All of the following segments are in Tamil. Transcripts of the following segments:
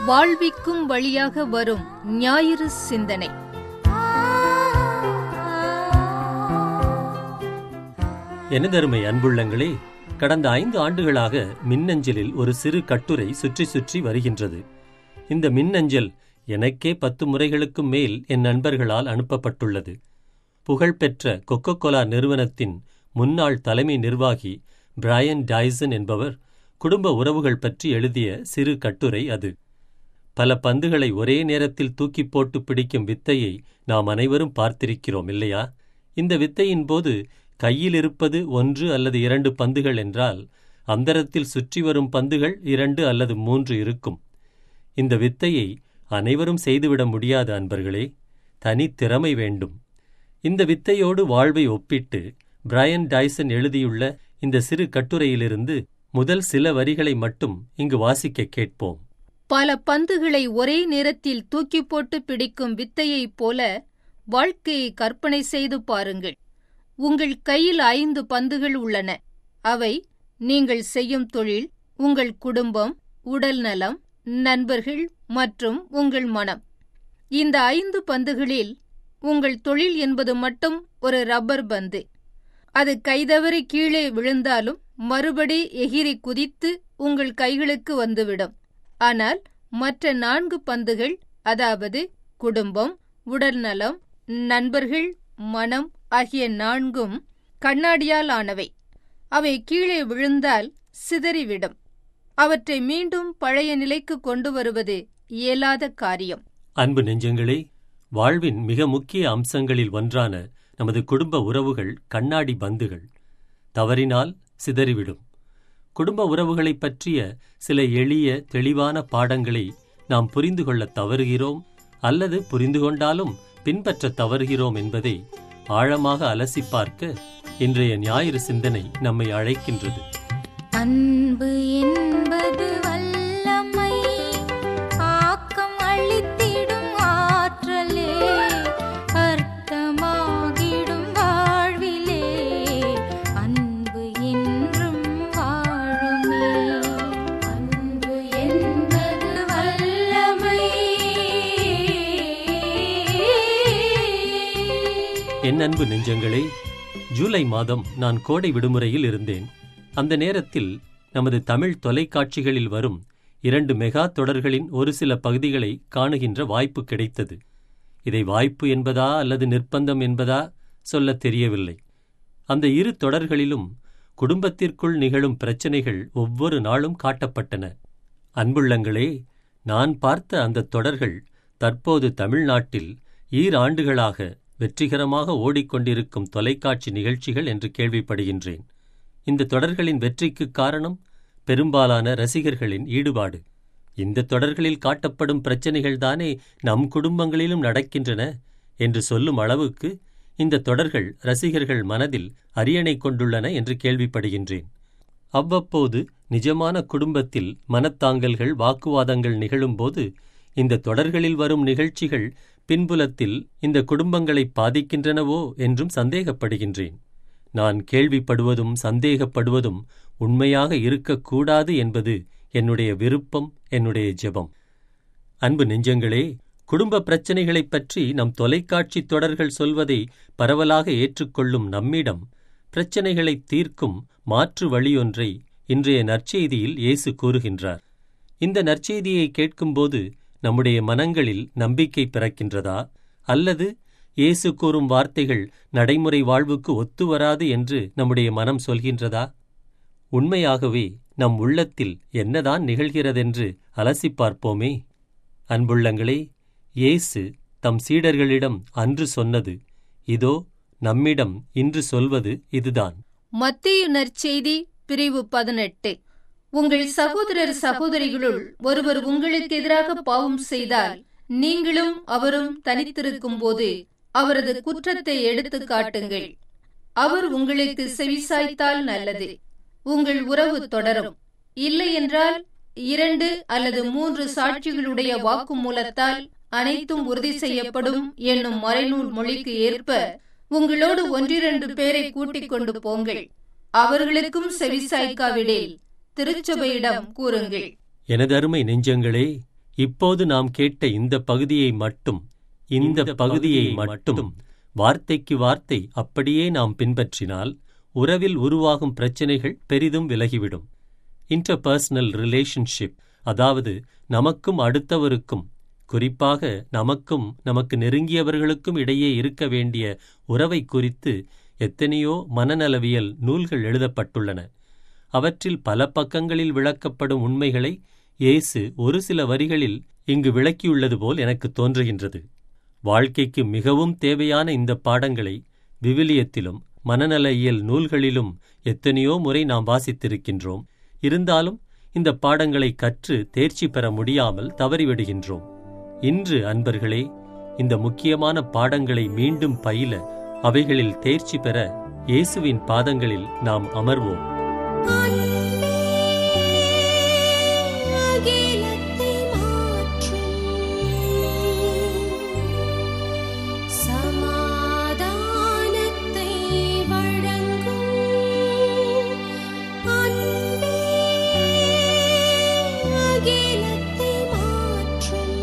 வாழ்விக்கும் வழியாக வரும் ஞாயிறு சிந்தனை எனதருமை அன்புள்ளங்களே கடந்த ஐந்து ஆண்டுகளாக மின்னஞ்சலில் ஒரு சிறு கட்டுரை சுற்றி சுற்றி வருகின்றது இந்த மின்னஞ்சல் எனக்கே பத்து முறைகளுக்கும் மேல் என் நண்பர்களால் அனுப்பப்பட்டுள்ளது புகழ்பெற்ற கொக்கோ கோலா நிறுவனத்தின் முன்னாள் தலைமை நிர்வாகி பிரையன் டைசன் என்பவர் குடும்ப உறவுகள் பற்றி எழுதிய சிறு கட்டுரை அது பல பந்துகளை ஒரே நேரத்தில் தூக்கி போட்டு பிடிக்கும் வித்தையை நாம் அனைவரும் பார்த்திருக்கிறோம் இல்லையா இந்த வித்தையின் போது கையில் இருப்பது ஒன்று அல்லது இரண்டு பந்துகள் என்றால் அந்தரத்தில் சுற்றி வரும் பந்துகள் இரண்டு அல்லது மூன்று இருக்கும் இந்த வித்தையை அனைவரும் செய்துவிட முடியாது அன்பர்களே தனித்திறமை வேண்டும் இந்த வித்தையோடு வாழ்வை ஒப்பிட்டு பிரையன் டைசன் எழுதியுள்ள இந்த சிறு கட்டுரையிலிருந்து முதல் சில வரிகளை மட்டும் இங்கு வாசிக்க கேட்போம் பல பந்துகளை ஒரே நேரத்தில் தூக்கி போட்டு பிடிக்கும் வித்தையைப் போல வாழ்க்கையை கற்பனை செய்து பாருங்கள் உங்கள் கையில் ஐந்து பந்துகள் உள்ளன அவை நீங்கள் செய்யும் தொழில் உங்கள் குடும்பம் உடல் நலம் நண்பர்கள் மற்றும் உங்கள் மனம் இந்த ஐந்து பந்துகளில் உங்கள் தொழில் என்பது மட்டும் ஒரு ரப்பர் பந்து அது கைதவறி கீழே விழுந்தாலும் மறுபடி எகிரி குதித்து உங்கள் கைகளுக்கு வந்துவிடும் ஆனால் மற்ற நான்கு பந்துகள் அதாவது குடும்பம் உடல்நலம் நண்பர்கள் மனம் ஆகிய நான்கும் கண்ணாடியால் ஆனவை அவை கீழே விழுந்தால் சிதறிவிடும் அவற்றை மீண்டும் பழைய நிலைக்கு கொண்டு வருவது இயலாத காரியம் அன்பு நெஞ்சங்களே வாழ்வின் மிக முக்கிய அம்சங்களில் ஒன்றான நமது குடும்ப உறவுகள் கண்ணாடி பந்துகள் தவறினால் சிதறிவிடும் குடும்ப உறவுகளைப் பற்றிய சில எளிய தெளிவான பாடங்களை நாம் புரிந்து கொள்ளத் தவறுகிறோம் அல்லது புரிந்து கொண்டாலும் பின்பற்றத் தவறுகிறோம் என்பதை ஆழமாக அலசி பார்க்க இன்றைய ஞாயிறு சிந்தனை நம்மை அழைக்கின்றது அன்பு என்பது வல்லமை ஆக்கம் அளித்திடும் ஆற்றலே அர்த்தமாகிடும் வாழ்விலே அன்பு என்றும் வாழுமே அன்பு என்பது வல்லமை என் அன்பு நெஞ்சங்களே ஜூலை மாதம் நான் கோடை விடுமுறையில் இருந்தேன் அந்த நேரத்தில் நமது தமிழ் தொலைக்காட்சிகளில் வரும் இரண்டு மெகா தொடர்களின் ஒரு சில பகுதிகளை காணுகின்ற வாய்ப்பு கிடைத்தது இதை வாய்ப்பு என்பதா அல்லது நிர்பந்தம் என்பதா சொல்லத் தெரியவில்லை அந்த இரு தொடர்களிலும் குடும்பத்திற்குள் நிகழும் பிரச்சனைகள் ஒவ்வொரு நாளும் காட்டப்பட்டன அன்புள்ளங்களே நான் பார்த்த அந்த தொடர்கள் தற்போது தமிழ்நாட்டில் ஈராண்டுகளாக வெற்றிகரமாக ஓடிக்கொண்டிருக்கும் தொலைக்காட்சி நிகழ்ச்சிகள் என்று கேள்விப்படுகின்றேன் இந்த தொடர்களின் வெற்றிக்குக் காரணம் பெரும்பாலான ரசிகர்களின் ஈடுபாடு இந்த தொடர்களில் காட்டப்படும் பிரச்சனைகள்தானே நம் குடும்பங்களிலும் நடக்கின்றன என்று சொல்லும் அளவுக்கு இந்த தொடர்கள் ரசிகர்கள் மனதில் அரியணை கொண்டுள்ளன என்று கேள்விப்படுகின்றேன் அவ்வப்போது நிஜமான குடும்பத்தில் மனத்தாங்கல்கள் வாக்குவாதங்கள் நிகழும்போது இந்த தொடர்களில் வரும் நிகழ்ச்சிகள் பின்புலத்தில் இந்த குடும்பங்களை பாதிக்கின்றனவோ என்றும் சந்தேகப்படுகின்றேன் நான் கேள்விப்படுவதும் சந்தேகப்படுவதும் உண்மையாக இருக்கக்கூடாது என்பது என்னுடைய விருப்பம் என்னுடைய ஜெபம் அன்பு நெஞ்சங்களே குடும்ப பிரச்சனைகளைப் பற்றி நம் தொலைக்காட்சி தொடர்கள் சொல்வதை பரவலாக ஏற்றுக்கொள்ளும் நம்மிடம் பிரச்சனைகளை தீர்க்கும் மாற்று வழியொன்றை இன்றைய நற்செய்தியில் இயேசு கூறுகின்றார் இந்த நற்செய்தியை கேட்கும்போது நம்முடைய மனங்களில் நம்பிக்கை பிறக்கின்றதா அல்லது இயேசு கூறும் வார்த்தைகள் நடைமுறை வாழ்வுக்கு ஒத்துவராது என்று நம்முடைய மனம் சொல்கின்றதா உண்மையாகவே நம் உள்ளத்தில் என்னதான் நிகழ்கிறதென்று அலசிப் பார்ப்போமே அன்புள்ளங்களே இயேசு தம் சீடர்களிடம் அன்று சொன்னது இதோ நம்மிடம் இன்று சொல்வது இதுதான் மத்திய நற்செய்தி பிரிவு பதினெட்டு உங்கள் சகோதரர் சகோதரிகளுள் ஒருவர் உங்களுக்கு எதிராக பாவம் செய்தால் நீங்களும் அவரும் தனித்திருக்கும் போது அவரது குற்றத்தை எடுத்துக் காட்டுங்கள் அவர் உங்களுக்கு செவிசாய்த்தால் நல்லது உங்கள் உறவு தொடரும் இல்லை என்றால் இரண்டு அல்லது மூன்று சாட்சிகளுடைய வாக்குமூலத்தால் அனைத்தும் உறுதி செய்யப்படும் என்னும் மறைநூல் மொழிக்கு ஏற்ப உங்களோடு ஒன்றிரண்டு பேரை கூட்டிக் கொண்டு போங்கள் அவர்களுக்கும் செவிசாய்க்காவிடேல் திருச்சபையிடம் கூறுங்கள் எனதருமை நெஞ்சங்களே இப்போது நாம் கேட்ட இந்த பகுதியை மட்டும் இந்த பகுதியை மட்டும் வார்த்தைக்கு வார்த்தை அப்படியே நாம் பின்பற்றினால் உறவில் உருவாகும் பிரச்சனைகள் பெரிதும் விலகிவிடும் இன்டர்பர்சனல் ரிலேஷன்ஷிப் அதாவது நமக்கும் அடுத்தவருக்கும் குறிப்பாக நமக்கும் நமக்கு நெருங்கியவர்களுக்கும் இடையே இருக்க வேண்டிய உறவை குறித்து எத்தனையோ மனநலவியல் நூல்கள் எழுதப்பட்டுள்ளன அவற்றில் பல பக்கங்களில் விளக்கப்படும் உண்மைகளை இயேசு ஒரு சில வரிகளில் இங்கு விளக்கியுள்ளது போல் எனக்கு தோன்றுகின்றது வாழ்க்கைக்கு மிகவும் தேவையான இந்த பாடங்களை விவிலியத்திலும் மனநல நூல்களிலும் எத்தனையோ முறை நாம் வாசித்திருக்கின்றோம் இருந்தாலும் இந்த பாடங்களை கற்று தேர்ச்சி பெற முடியாமல் தவறிவிடுகின்றோம் இன்று அன்பர்களே இந்த முக்கியமான பாடங்களை மீண்டும் பயில அவைகளில் தேர்ச்சி பெற இயேசுவின் பாதங்களில் நாம் அமர்வோம் அகிலத்தை மாற்றும் சமாதானத்தை வழங்கும் அன்பே அகிலத்தை மாற்றும்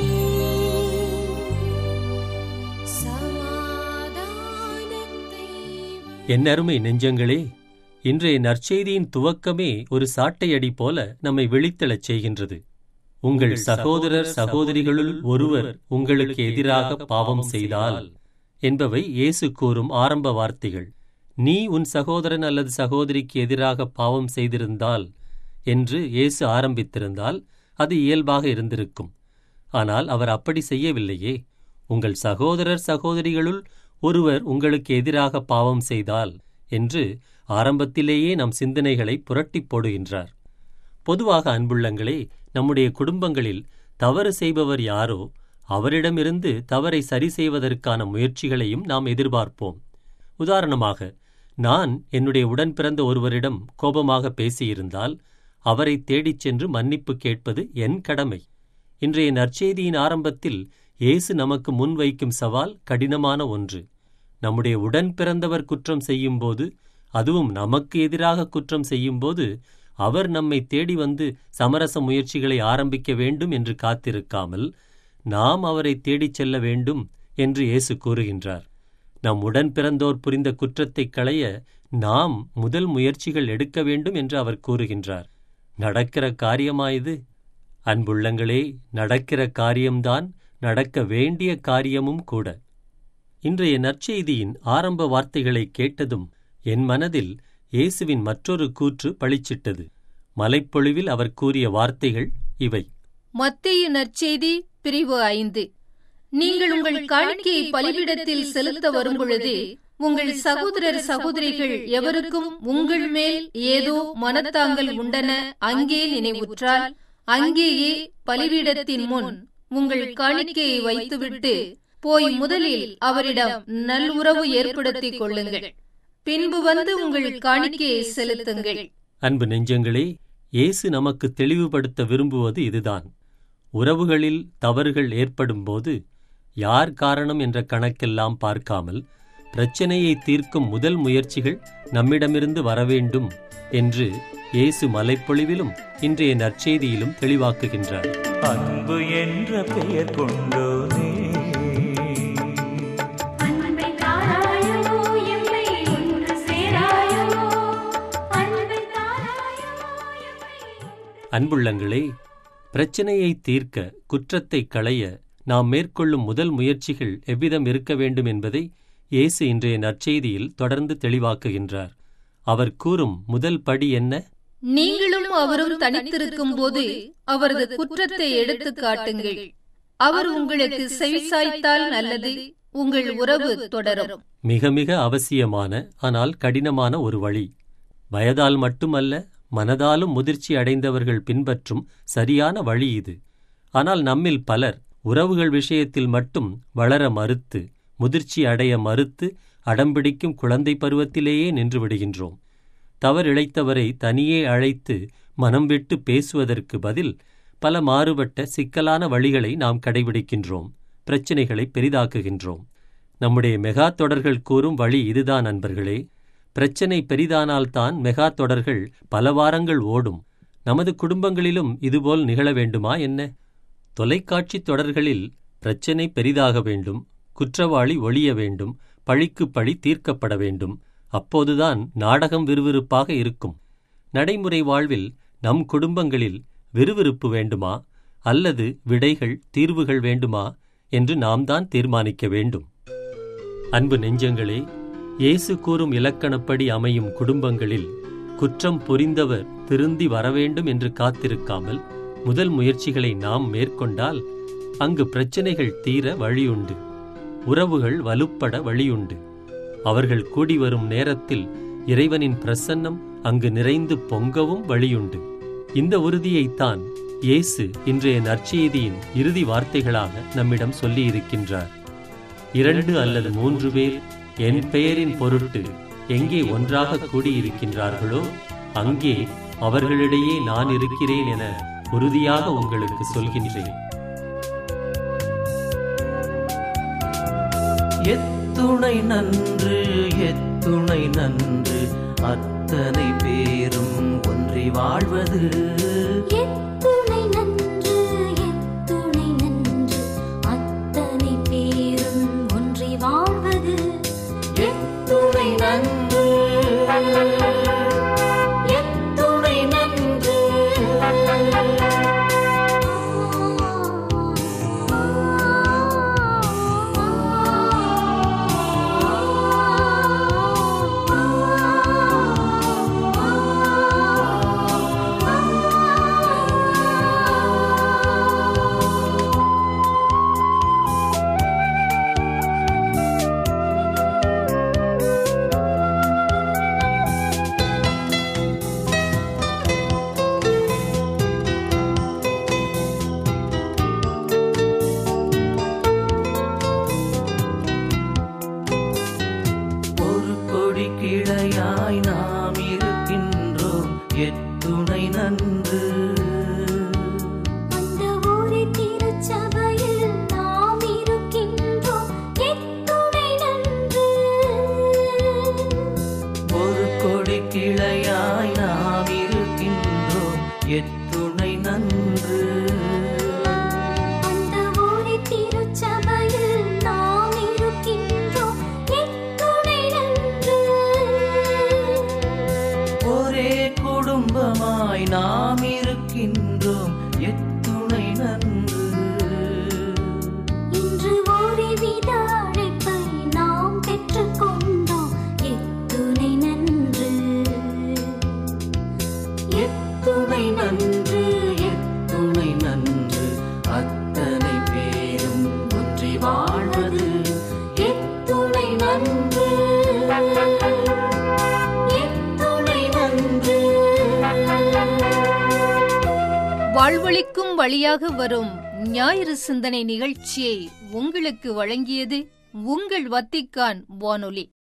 சமாதானத்தை என் அருமை நெஞ்சங்களே இன்றைய நற்செய்தியின் துவக்கமே ஒரு சாட்டையடி போல நம்மை விழித்தெழச் செய்கின்றது உங்கள் சகோதரர் சகோதரிகளுள் ஒருவர் உங்களுக்கு எதிராக பாவம் செய்தால் என்பவை இயேசு கூறும் ஆரம்ப வார்த்தைகள் நீ உன் சகோதரன் அல்லது சகோதரிக்கு எதிராக பாவம் செய்திருந்தால் என்று இயேசு ஆரம்பித்திருந்தால் அது இயல்பாக இருந்திருக்கும் ஆனால் அவர் அப்படி செய்யவில்லையே உங்கள் சகோதரர் சகோதரிகளுள் ஒருவர் உங்களுக்கு எதிராக பாவம் செய்தால் என்று ஆரம்பத்திலேயே நம் சிந்தனைகளை புரட்டிப் போடுகின்றார் பொதுவாக அன்புள்ளங்களே நம்முடைய குடும்பங்களில் தவறு செய்பவர் யாரோ அவரிடமிருந்து தவறை சரி செய்வதற்கான முயற்சிகளையும் நாம் எதிர்பார்ப்போம் உதாரணமாக நான் என்னுடைய உடன் பிறந்த ஒருவரிடம் கோபமாக பேசியிருந்தால் அவரை தேடிச் சென்று மன்னிப்பு கேட்பது என் கடமை இன்றைய நற்செய்தியின் ஆரம்பத்தில் இயேசு நமக்கு முன்வைக்கும் சவால் கடினமான ஒன்று நம்முடைய உடன் பிறந்தவர் குற்றம் செய்யும்போது அதுவும் நமக்கு எதிராக குற்றம் செய்யும்போது அவர் நம்மை தேடி வந்து சமரச முயற்சிகளை ஆரம்பிக்க வேண்டும் என்று காத்திருக்காமல் நாம் அவரை தேடிச் செல்ல வேண்டும் என்று இயேசு கூறுகின்றார் நம் உடன் பிறந்தோர் புரிந்த குற்றத்தைக் களைய நாம் முதல் முயற்சிகள் எடுக்க வேண்டும் என்று அவர் கூறுகின்றார் நடக்கிற காரியமாயுது அன்புள்ளங்களே நடக்கிற காரியம்தான் நடக்க வேண்டிய காரியமும் கூட இன்றைய நற்செய்தியின் ஆரம்ப வார்த்தைகளை கேட்டதும் என் மனதில் இயேசுவின் மற்றொரு கூற்று பளிச்சிட்டது மலைப்பொழிவில் அவர் கூறிய வார்த்தைகள் இவை மத்தேயு நற்செய்தி பிரிவு ஐந்து நீங்கள் உங்கள் காணிக்கையை பலிபீடத்தில் செலுத்த வரும்பொழுது உங்கள் சகோதரர் சகோதரிகள் எவருக்கும் உங்கள் மேல் ஏதோ மனத்தாங்கல் உண்டன அங்கே நினைவுற்றால் அங்கேயே பலிபீடத்தின் முன் உங்கள் காணிக்கையை வைத்துவிட்டு போய் முதலில் அவரிடம் நல்லுறவு ஏற்படுத்திக் கொள்ளுங்கள் பின்பு வந்து உங்கள் காணிக்கையை செலுத்துங்கள் அன்பு நெஞ்சங்களே இயேசு நமக்கு தெளிவுபடுத்த விரும்புவது இதுதான் உறவுகளில் தவறுகள் ஏற்படும்போது யார் காரணம் என்ற கணக்கெல்லாம் பார்க்காமல் பிரச்சனையை தீர்க்கும் முதல் முயற்சிகள் நம்மிடமிருந்து வரவேண்டும் என்று இயேசு மலைப்பொழிவிலும் இன்றைய நற்செய்தியிலும் தெளிவாக்குகின்றார் அன்பு என்ற பெயர் கொண்டோனே அன்பை தாராயோ எம்மை ஒன்று சேராயோ அன்பை தாராயோ எம்மை அன்புள்ளங்களே பிரச்சனையை தீர்க்க குற்றத்தைக் களைய நாம் மேற்கொள்ளும் முதல் முயற்சிகள் எவ்விதம் இருக்க வேண்டும் என்பதை இயேசு இன்றைய நற்செய்தியில் தொடர்ந்து தெளிவாக்குகின்றார் அவர் கூறும் முதல் படி என்ன நீங்களும் அவரும் தனித்திருக்கும் போது அவரது குற்றத்தை எடுத்துக் காட்டுங்கள் அவர் உங்களுக்கு செவிசாய்த்தால் நல்லது உங்கள் உறவு தொடரும் மிக மிக அவசியமான ஆனால் கடினமான ஒரு வழி வயதால் மட்டுமல்ல மனதாலும் முதிர்ச்சி அடைந்தவர்கள் பின்பற்றும் சரியான வழி இது ஆனால் நம்மில் பலர் உறவுகள் விஷயத்தில் மட்டும் வளர மறுத்து முதிர்ச்சி அடைய மறுத்து அடம்பிடிக்கும் குழந்தை பருவத்திலேயே நின்று விடுகின்றோம் தவறிழைத்தவரை தனியே அழைத்து மனம் விட்டு பேசுவதற்கு பதில் பல மாறுபட்ட சிக்கலான வழிகளை நாம் கடைபிடிக்கின்றோம் பிரச்சினைகளை பெரிதாக்குகின்றோம் நம்முடைய மெகா தொடர்கள் கூறும் வழி இதுதான் நண்பர்களே பிரச்சனை பெரிதானால்தான் மெகா தொடர்கள் பல வாரங்கள் ஓடும் நமது குடும்பங்களிலும் இதுபோல் நிகழ வேண்டுமா என்ன தொலைக்காட்சி தொடர்களில் பிரச்சனை பெரிதாக வேண்டும் குற்றவாளி ஒழிய வேண்டும் பழிக்கு பழி தீர்க்கப்பட வேண்டும் அப்போதுதான் நாடகம் விறுவிறுப்பாக இருக்கும் நடைமுறை வாழ்வில் நம் குடும்பங்களில் விறுவிறுப்பு வேண்டுமா அல்லது விடைகள் தீர்வுகள் வேண்டுமா என்று நாம் தான் தீர்மானிக்க வேண்டும் அன்பு நெஞ்சங்களே இயேசு கூறும் இலக்கணப்படி அமையும் குடும்பங்களில் குற்றம் புரிந்தவர் திருந்தி வரவேண்டும் என்று காத்திருக்காமல் முதல் முயற்சிகளை நாம் மேற்கொண்டால் அங்கு பிரச்சனைகள் தீர வழியுண்டு உறவுகள் வலுப்பட வழியுண்டு அவர்கள் கூடி வரும் நேரத்தில் இறைவனின் பிரசன்னம் அங்கு நிறைந்து பொங்கவும் வழியுண்டு இந்த உறுதியைத்தான் இயேசு இன்றைய நற்செய்தியின் இறுதி வார்த்தைகளாக நம்மிடம் சொல்லியிருக்கின்றார் இரண்டு அல்லது மூன்று பேர் என் பெயரின் பொருட்டு எங்கே ஒன்றாக கூடியிருக்கின்றார்களோ அங்கே அவர்களிடையே நான் இருக்கிறேன் என உறுதியாக உங்களுக்கு சொல்கின்றேன் எத்துணை நன்று எத்துணை நன்று அத்தனை பேரும் ஒன்றி வாழ்வது எத்துணை நன்று எத்துணை நன்று அத்தனை பேரும் ஒன்றி வாழ்வது எத்துணை நன்று எத்துணை நன்று ஒரு கொடி கிளையாய் நாம் இருக்கின்றோம் எத்துணை நன்று அந்த ஊரே திருச்சபையில் நாம் இருக்கின்றோம் எத்துணை நன்று ஒரு கொடி கிளையாய் நாம் இருக்கின்றோம் எத்துணை நன்று அந்த ஊரே திருச்சபையில் நாம் இருக்கின்றோம் எத்துணை நன்று ஒரே குடும்பமாய் நாம் இருக்கின்றோம் எத்துணை நன்று இன்று ஒருவித அழைப்பை நாம் பெற்றுக்கொண்டோம் எத்துணை நன்று எத்துணை நன்று எத்துணை நன்று அத்தனை பேரும் ஒன்றி வாழ்வது எத்துணை நன்று எத்துணை நன்று வாழ்வளிக்கும் வழியாக வரும் ஞாயிறு சிந்தனை நிகழ்ச்சியை உங்களுக்கு வழங்கியது உங்கள் வத்திக்கான் வானொலி